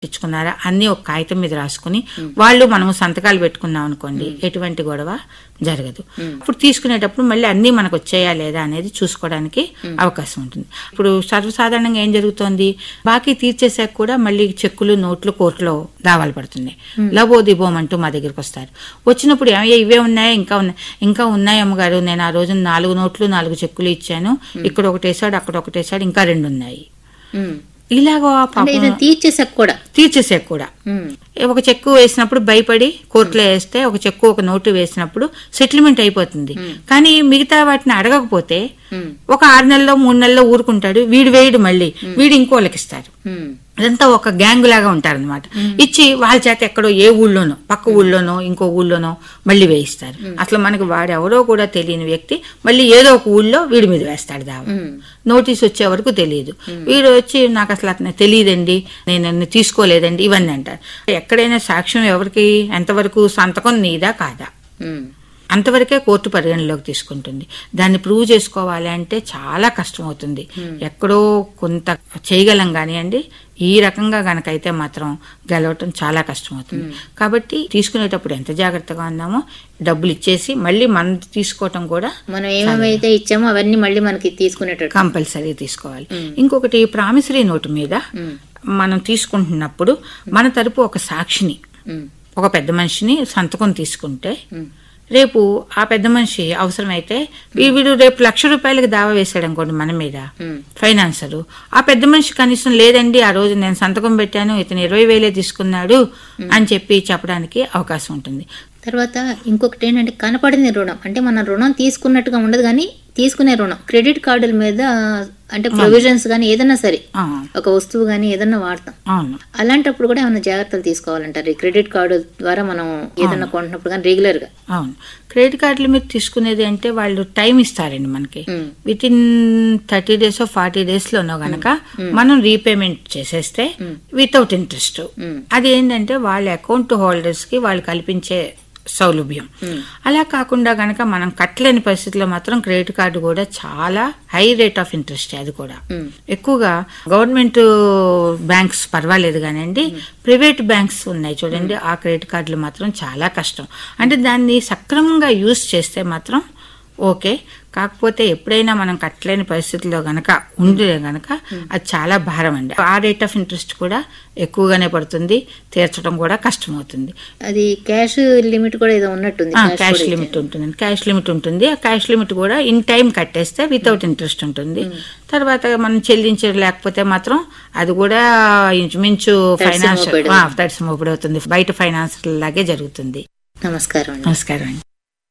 ఇచ్చుకున్నారా అన్ని ఒక కాగితం మీద రాసుకుని వాళ్ళు మనము సంతకాలు పెట్టుకున్నాం అనుకోండి ఎటువంటి గొడవ జరగదు ఇప్పుడు తీసుకునేటప్పుడు మళ్ళీ అన్ని మనకు వచ్చాయా లేదా అనేది చూసుకోవడానికి అవకాశం ఉంటుంది ఇప్పుడు సర్వసాధారణంగా ఏం జరుగుతోంది బాకీ తీర్చేసాక కూడా మళ్ళీ చెక్కులు నోట్లు కోర్టులో దావాలు పడుతున్నాయి లబో దిబోం అంటూ మా దగ్గరికి వస్తారు వచ్చినప్పుడు ఏమయ్యా ఇవే ఉన్నాయా ఇంకా ఉన్నాయి ఇంకా ఉన్నాయి అమ్మగారు నేను ఆ రోజు నాలుగు నోట్లు నాలుగు చెక్కులు ఇచ్చాను ఇక్కడ ఒకటి వేసాడు అక్కడ ఒకటి వేసాడు ఇంకా రెండు ఉన్నాయి ఉమ్. ఇలాగో అంటే పాపం ఇది తీర్చేసాక కూడా తీర్చేసాక కూడా ఉమ్. ఒక చెక్కు వేసినప్పుడు భయపడి కోర్టులో వేస్తే ఒక చెక్కు ఒక నోటు వేసినప్పుడు సెటిల్మెంట్ అయిపోతుంది కానీ మిగతా వాటిని అడగకపోతే ఉమ్. ఒక ఆరు నెలలో మూడు నెలల్లో ఊరుకుంటాడు వీడు వేయడు మళ్ళీ వీడు ఇంకోళ్ళకి ఇస్తారు ఉమ్. ఇదంతా ఒక గ్యాంగ్ లాగా ఉంటారనమాట ఇచ్చి వాళ్ళ చేత ఎక్కడో ఏ ఊళ్ళోనో పక్క ఊళ్ళోనో ఇంకో ఊళ్ళోనో మళ్ళీ వేయిస్తారు అసలు మనకి వాడెవరో కూడా తెలియని వ్యక్తి మళ్ళీ ఏదో ఒక ఊళ్ళో వీడి మీద వేస్తాడు దావా ఉమ్. నోటీస్ వచ్చే వరకు తెలియదు వీడు వచ్చి నాకు అసలు అతను తెలియదండి నేను అన్ని తీసుకోలేదండి ఇవన్నీ అంటారు ఎక్కడైనా సాక్ష్యం ఎవరికి ఎంతవరకు సంతకం నీదా కాదా ఉమ్. అంతవరకే కోర్టు పరిగణలోకి తీసుకుంటుంది దాన్ని ప్రూవ్ చేసుకోవాలి అంటే చాలా కష్టం అవుతుంది ఎక్కడో కొంత చేయగలం కానివ్వండి ఈ రకంగా గనకైతే మాత్రం గెలవటం చాలా కష్టం అవుతుంది కాబట్టి తీసుకునేటప్పుడు ఎంత జాగ్రత్తగా ఉన్నామో డబ్బులు ఇచ్చేసి మళ్ళీ మనం తీసుకోవటం కూడా మనం ఏమేమైతే ఇచ్చామో అవన్నీ మళ్ళీ మనకి తీసుకునేటట్టు కంపల్సరీ తీసుకోవాలి ఇంకొకటి ప్రామిసరీ నోటు మీద ఉమ్. మనం తీసుకుంటున్నప్పుడు మన తరపు ఒక సాక్షిని ఉమ్. ఒక పెద్ద మనిషిని సంతకం తీసుకుంటే ఉమ్. రేపు ఆ పెద్ద మనిషి అవసరమైతే వీ- వీడు రేపు లక్ష రూపాయలకి దావా వేసాడు అనుకోండి మన మీద ఉమ్. ఫైనాన్సరు ఆ పెద్ద మనిషి కనీసం లేదండి ఆ రోజు నేను సంతకం పెట్టాను ఇతను ఇరవై వేలే తీసుకున్నాడు అని చెప్పి చెప్పడానికి అవకాశం ఉంటుంది తర్వాత ఇంకొకటి ఏంటంటే కనపడింది రుణం అంటే మన రుణం తీసుకున్నట్టుగా ఉండదు కానీ తీసుకునే రుణం క్రెడిట్ కార్డుల మీద అంటే ప్రొవిజన్స్ కానీ ఏదైనా సరే ఆ, ఒక వస్తువు కానీ ఏదన్నా వాడతాం అవును అలాంటప్పుడు కూడా ఏమైనా జాగ్రత్తలు తీసుకోవాలంటారు ఈ క్రెడిట్ కార్డు ద్వారా మనం ఏదన్నా కొంటున్నప్పుడు కానీ రెగ్యులర్ గా అవును క్రెడిట్ కార్డులు మీరు తీసుకునేది అంటే వాళ్ళు టైం ఇస్తారండి మనకి um. Within thirty days forty days లోనో గనక మనం రీపేమెంట్ చేసేస్తే వితౌట్ ఇంట్రెస్ట్ ఉమ్. అది ఏంటంటే వాళ్ళ అకౌంట్ హోల్డర్స్ కి వాళ్ళు కల్పించే సౌలభ్యం ఉమ్. అలా కాకుండా గనక మనం కట్టలేని పరిస్థితుల్లో మాత్రం క్రెడిట్ కార్డు కూడా చాలా హై రేట్ ఆఫ్ ఇంట్రెస్ట్ అది కూడా ఉమ్. ఎక్కువగా గవర్నమెంట్ బ్యాంక్స్ పర్వాలేదు కానివ్వండి ప్రైవేట్ బ్యాంక్స్ ఉన్నాయి చూడండి ఆ క్రెడిట్ కార్డులు మాత్రం చాలా కష్టం అంటే దాన్ని సక్రమంగా యూజ్ చేస్తే మాత్రం ఓకే కాకపోతే ఎప్పుడైనా మనం కట్టలేని పరిస్థితుల్లో గనక ఉండే గనక అది చాలా భారం అండి ఆ రేట్ ఆఫ్ ఇంట్రెస్ట్ కూడా ఎక్కువగానే పడుతుంది తీర్చడం కూడా కష్టమవుతుంది అది క్యాష్ లిమిట్ కూడా ఏదో ఉన్నట్టుంది ఆ, cash క్యాష్ కూడా లిమిట్ ఉంటుంది క్యాష్ లిమిట్ ఉంటుంది ఆ క్యాష్ లిమిట్ కూడా ఇన్ టైం కట్టేస్తే వితౌట్ ఇంట్రెస్ట్ ఉంటుంది తర్వాత మనం చెల్లించే లేకపోతే మాత్రం అది కూడా ఇంచుమించు ఫైనాన్స్ మోపెడు. తడిసి మోపిడి అవుతుంది బయట ఫైనాన్స్ లాగే జరుగుతుంది నమస్కారం అండి నమస్కారం అండి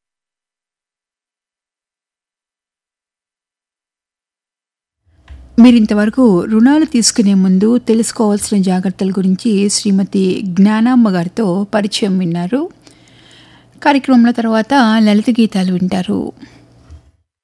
మీరింతవరకు రుణాలు తీసుకునే ముందు తెలుసుకోవాల్సిన జాగ్రత్తల గురించి శ్రీమతి జ్ఞానామ్మ గారితో పరిచయం విన్నారు కార్యక్రమంలో తర్వాత లలిత గీతాలు వింటారు